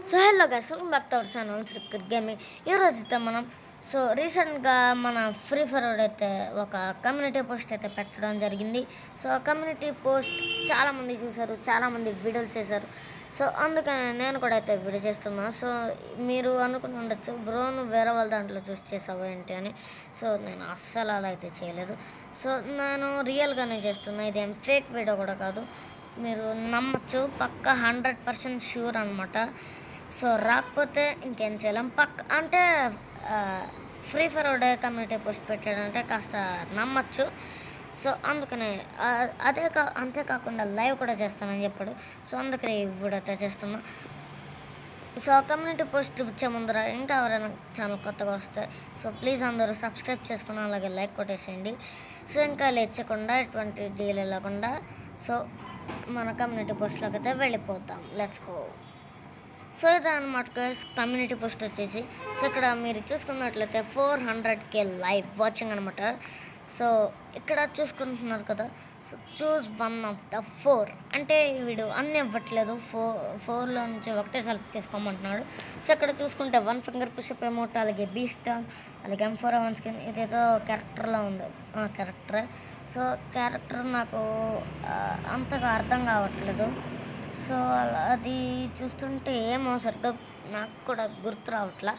so hello guys welcome back to our channel cricket gaming ఈరోజు అయితే మనం so రీసెంట్గా మన ఫ్రీ ఫైర్ అయితే ఒక కమ్యూనిటీ పోస్ట్ అయితే పెట్టడం జరిగింది సో ఆ కమ్యూనిటీ పోస్ట్ చాలామంది చూశారు చాలామంది వీడియోలు చేశారు సో అందుకని నేను కూడా అయితే వీడియో చేస్తున్నాను సో మీరు అనుకుని ఉండొచ్చు బ్రో నువ్వు వేరే వాళ్ళ దాంట్లో చూసి చేసావు ఏంటి అని సో నేను అస్సలు అలా అయితే చేయలేదు సో నేను రియల్గానే చేస్తున్నా ఇదేం ఫేక్ వీడియో కూడా కాదు మీరు నమ్మచ్చు పక్క హండ్రెడ్ పర్సెంట్ షూర్ అనమాట సో రాకపోతే ఇంకేం చేయలేం పక్క అంటే Free Fire day community post పెట్టాడంటే కాస్త నమ్మచ్చు సో అందుకనే ఆ, అదే కా అంతేకాకుండా లైవ్ కూడా చేస్తానని చెప్పాడు సో అందుకనే ఈ వీడియో అయితే చేస్తున్నా సో ఆ కమ్యూనిటీ పోస్ట్ వచ్చే ముందర ఇంకా ఎవరైనా ఛానల్ కొత్తగా వస్తే సో ప్లీజ్ అందరూ సబ్స్క్రైబ్ చేసుకుని అలాగే లైక్ కొట్టేసేయండి సో ఇంకా లేచకుండా ఎటువంటి డీల్ లేకుండా సో మన కమ్యూనిటీ పోస్ట్లోకి అయితే వెళ్ళిపోతాం లెట్స్ గో సో ఇది అనమాట గైస్ కమ్యూనిటీ పోస్ట్ వచ్చేసి సో ఇక్కడ మీరు చూసుకున్నట్లయితే four hundred K live watching అనమాట సో ఇక్కడ చూసుకుంటున్నారు కదా so choose one of the four అంటే వీడు అన్నీ ఇవ్వట్లేదు ఫోర్ ఫోర్లో నుంచి ఒకటే సెలెక్ట్ చేసుకోమంటున్నాడు సో ఇక్కడ చూసుకుంటే వన్ ఫింగర్ పుషప్ ఎమౌంట్ అలాగే బీస్ట్ అలాగే ఎం ఫోర్ వన్ స్కిన్ ఇదేదో క్యారెక్టర్లో ఉంది క్యారెక్టర్ సో క్యారెక్టర్ నాకు ఆ, అంతగా అర్థం కావట్లేదు సో అలా అది చూస్తుంటే ఏమో సరిగ్గా నాకు కూడా గుర్తు రావట్లా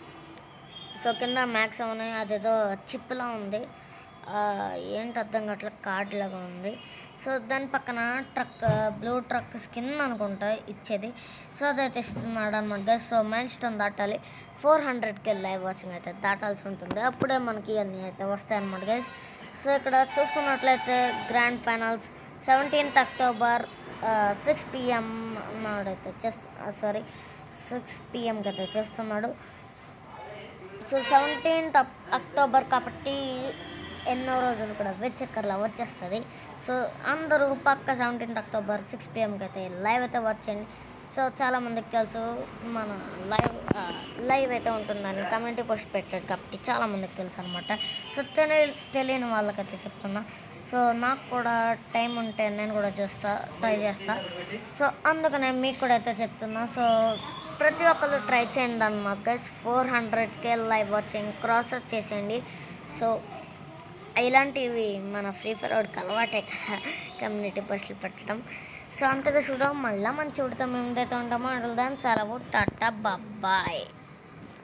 సో కింద మ్యాక్స్ అవునే అదేదో చిప్లా ఉంది ఆ, ఏంటి అర్థం కావట్లేదు కార్డ్ లాగా ఉంది సో దాని పక్కన ట్రక్ బ్లూ ట్రక్ స్కిన్ అనుకుంటా ఇచ్చేది సో అదైతే ఇస్తున్నాడు అనమాట సో మైల్ స్టోన్ దాటాలి ఫోర్ హండ్రెడ్కి లైవ్ వాచింగ్ అయితే దాటాల్సి ఉంటుంది అప్పుడే మనకి అన్నీ అయితే వస్తాయి అనమాట గైస్ సో ఇక్కడ చూసుకున్నట్లయితే grand finals seventeenth October six PM నాడైతే చేస్తా సారీ సిక్స్ పిఎంకి అయితే చేస్తున్నాడు సో సెవెంటీన్త్ అక్టోబర్ కాబట్టి ఎన్నో రోజులు కూడా వెచ్చక్కర్లా వచ్చేస్తుంది సో అందరూ పక్క సెవెంటీన్త్ అక్టోబర్ సిక్స్ పిఎంకి అయితే లైవ్ అయితే వాచ్ చేయండి సో చాలామందికి తెలుసు మన లైవ్ ఆ, లైవ్ అయితే ఉంటుందని కమ్యూనిటీ పోస్ట్ పెట్టాడు కాబట్టి చాలామందికి తెలుసు అనమాట సో తెలి తెలియని వాళ్ళకైతే చెప్తున్నా సో నాకు కూడా టైం ఉంటే నేను కూడా చేస్తా ట్రై చేస్తా సో అందుకనే మీకు కూడా అయితే చెప్తున్నా సో ప్రతి ఒక్కరు ట్రై చేయండి అన్నమాట గైస్ ఫోర్ హండ్రెడ్కే లైవ్ వాచింగ్ క్రాస్ చేసేయండి సో ఇలాంటివి మన ఫ్రీ ఫైర్ వాడికి అలవాటే కదా కమ్యూనిటీ పోస్టులు పెట్టడం సో అంతగా చూడడం మళ్ళీ మంచి చూడతాం ఏమిటైతే ఉంటామో అడుగుదాం సెలవు టాటా బాయ్